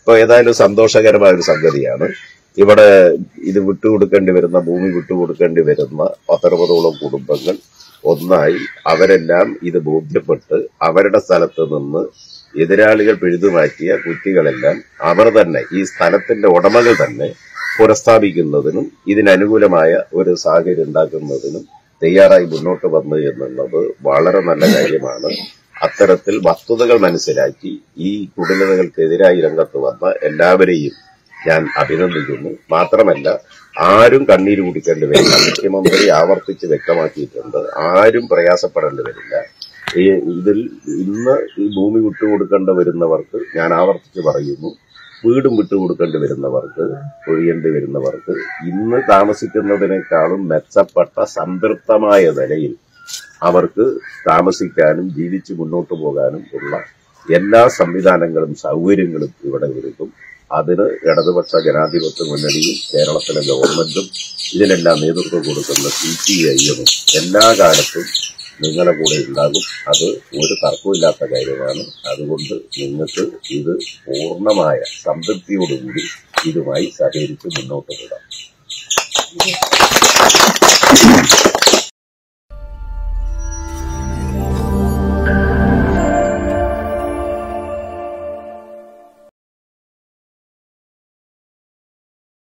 ഇപ്പൊ ഏതായാലും സന്തോഷകരമായ ഒരു സംഗതിയാണ് ഇവിടെ ഇത് വിട്ടുകൊടുക്കേണ്ടി വരുന്ന ഭൂമി വിട്ടുകൊടുക്കേണ്ടി വരുന്ന പത്തറുപതോളം കുടുംബങ്ങൾ ഒന്നായി അവരെല്ലാം ഇത് ബോധ്യപ്പെട്ട് അവരുടെ സ്ഥലത്ത് നിന്ന് എതിരാളികൾ പിഴുതുമാറ്റിയ കുട്ടികളെല്ലാം അവർ തന്നെ ഈ സ്ഥലത്തിന്റെ ഉടമകൾ തന്നെ പുനഃസ്ഥാപിക്കുന്നതിനും ഇതിനനുകൂലമായ ഒരു സാഹചര്യം ഉണ്ടാക്കുന്നതിനും തയ്യാറായി മുന്നോട്ട് വന്നു എന്നുള്ളത് വളരെ നല്ല കാര്യമാണ് അത്തരത്തിൽ വസ്തുതകൾ മനസ്സിലാക്കി ഈ കുടിലതകൾക്കെതിരായി രംഗത്ത് വന്ന എല്ലാവരെയും ഞാൻ അഭിനന്ദിക്കുന്നു മാത്രമല്ല ആരും കണ്ണീര് കുടിക്കേണ്ടി വരില്ല മുഖ്യമന്ത്രി ആവർത്തിച്ച് വ്യക്തമാക്കിയിട്ടുണ്ട് ആരും പ്രയാസപ്പെടേണ്ടി വരില്ല ഈ ഇതിൽ ഇന്ന് ഈ ഭൂമി വിട്ടുകൊടുക്കേണ്ടി വരുന്നവർക്ക് ഞാൻ ആവർത്തിച്ച് പറയുന്നു വീടും വിട്ടുകൊടുക്കേണ്ടി വരുന്നവർക്ക് ഒഴിയേണ്ടി വരുന്നവർക്ക് ഇന്ന് താമസിക്കുന്നതിനേക്കാളും മെച്ചപ്പെട്ട സംതൃപ്തമായ നിലയിൽ അവർക്ക് താമസിക്കാനും ജീവിച്ച് മുന്നോട്ട് പോകാനും ഉള്ള എല്ലാ സംവിധാനങ്ങളും സൗകര്യങ്ങളും ഇവിടെ ഒരുക്കും അതിന് ഇടതുപക്ഷ ജനാധിപത്യ മുന്നണിയും കേരളത്തിലെ ഗവൺമെന്റും ഇതിനെല്ലാം നേതൃത്വം കൊടുക്കുന്ന സി പി ഐയും എല്ലാ കാലത്തും നിങ്ങളുടെ കൂടെ ഉണ്ടാകും അത് ഒരു തർക്കമില്ലാത്ത കാര്യമാണ് അതുകൊണ്ട് നിങ്ങൾക്ക് ഇത് പൂർണ്ണമായ സംതൃപ്തിയോടുകൂടി ഇതുമായി സഹകരിച്ച് മുന്നോട്ട് പോകാം